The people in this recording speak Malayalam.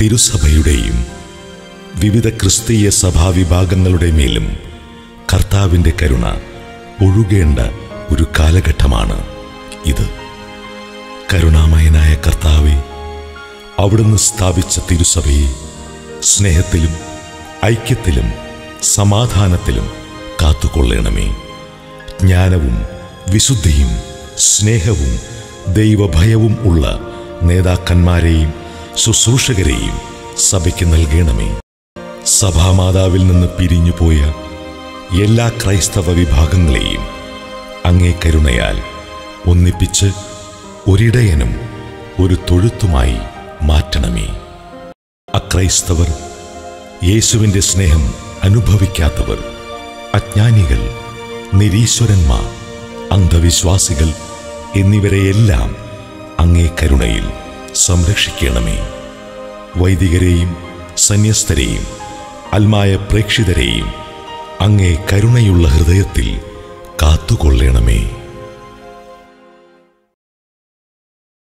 തിരുസഭയുടെയും വിവിധ ക്രിസ്തീയ സഭാവിഭാഗങ്ങളുടെ മേലും കർത്താവിൻ്റെ കരുണ ഒഴുകേണ്ട ഒരു കാലഘട്ടമാണ് ഇത് കരുണാമയനായ കർത്താവെ അവിടുന്ന് സ്ഥാപിച്ച തിരുസഭയെ സ്നേഹത്തിലും ഐക്യത്തിലും സമാധാനത്തിലും കാത്തുകൊള്ളണമേ ജ്ഞാനവും വിശുദ്ധിയും സ്നേഹവും ദൈവഭയവും ഉള്ള നേതാക്കന്മാരെയും ശുശ്രൂഷകരെയും സഭയ്ക്ക് നൽകണമേ സഭാമാതാവിൽ നിന്ന് പിരിഞ്ഞുപോയ എല്ലാ ക്രൈസ്തവ വിഭാഗങ്ങളെയും അങ്ങേ കരുണയാൽ ഒന്നിപ്പിച്ച് ഒരിടയനും ഒരു തൊഴുത്തുമായി മാറ്റണമേ അക്രൈസ്തവർ യേശുവിൻ്റെ സ്നേഹം അനുഭവിക്കാത്തവർ അജ്ഞാനികൾ നിരീശ്വരന്മാർ അന്ധവിശ്വാസികൾ എന്നിവരെയെല്ലാം അങ്ങേ കരുണയിൽ സംരക്ഷിക്കണമേ വൈദികരെയും സന്യസ്തരെയും അൽമായ പ്രേക്ഷിതരെയും അങ്ങേ കരുണയുള്ള ഹൃദയത്തിൽ കാത്തുകൊള്ളണമേ